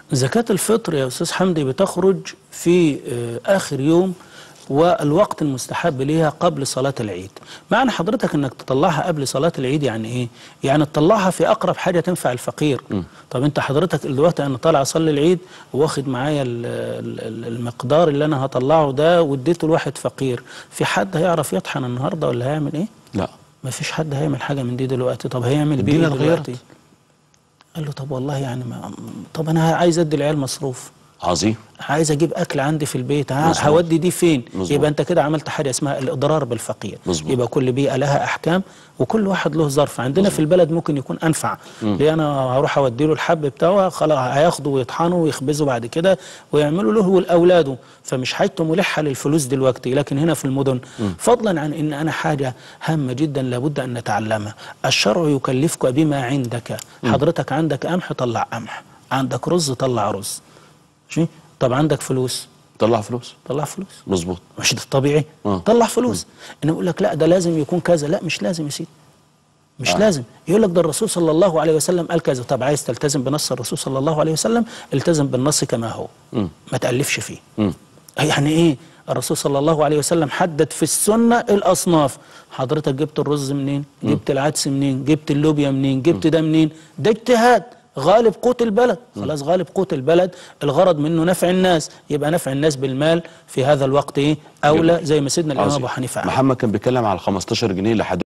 زكاة الفطر يا أستاذ حمدي بتخرج في آه، آخر يوم والوقت المستحب ليها قبل صلاة العيد معنى حضرتك أنك تطلعها قبل صلاة العيد يعني إيه؟ يعني تطلعها في أقرب حاجة تنفع الفقير طب أنت حضرتك دلوقتي أنا طالع أصلي العيد واخد معايا ال- ال- ال- المقدار اللي أنا هطلعه ده واديته لواحد فقير في حد هيعرف يطحن النهاردة ولا هيعمل إيه؟ لا ما فيش حد هيعمل حاجة من دي دلوقتي طب هيعمل بيه ادينا إيه الغيرات. دلوقتي قال له طب والله يعني ما طب أنا عايز أدي العيال مصروف عظيم عايز اجيب اكل عندي في البيت ها مظبوط. هودي دي فين مظبوط. يبقى انت كده عملت حاجه اسمها الاضرار بالفقير مظبوط. يبقى كل بيئه لها احكام وكل واحد له ظرف عندنا في البلد ممكن يكون انفع ليه انا هروح اودي له الحب بتاعه خلاص هياخده ويطحنه ويخبزه بعد كده ويعملوا له ولاولاده فمش حاجته ملحه للفلوس دلوقتي لكن هنا في المدن فضلا عن ان انا حاجه هامه جدا لابد ان نتعلمها الشرع يكلفك بما عندك حضرتك عندك قمح طلع قمح عندك رز طلع رز ماشي طب عندك فلوس طلع فلوس طلع فلوس مظبوط مش ده الطبيعي آه. طلع فلوس انا اقول لك لا ده لازم يكون كذا لا مش لازم يا سيدي مش آه. آه. لازم يقول لك ده الرسول صلى الله عليه وسلم قال كذا طب عايز تلتزم بنص الرسول صلى الله عليه وسلم التزم بالنص كما هو مم. ما تألفش فيه مم. يعني ايه الرسول صلى الله عليه وسلم حدد في السنة الأصناف حضرتك جبت الرز منين جبت العدس منين جبت اللوبيا منين جبت ده منين ده اجتهاد غالب قوت البلد خلاص غالب قوت البلد الغرض منه نفع الناس يبقى نفع الناس بالمال في هذا الوقت ايه أولى جميل. زي ما سيدنا الإمام عظيم. أبو حنيفة قال. محمد كان بيتكلم على 15 جنيه لحد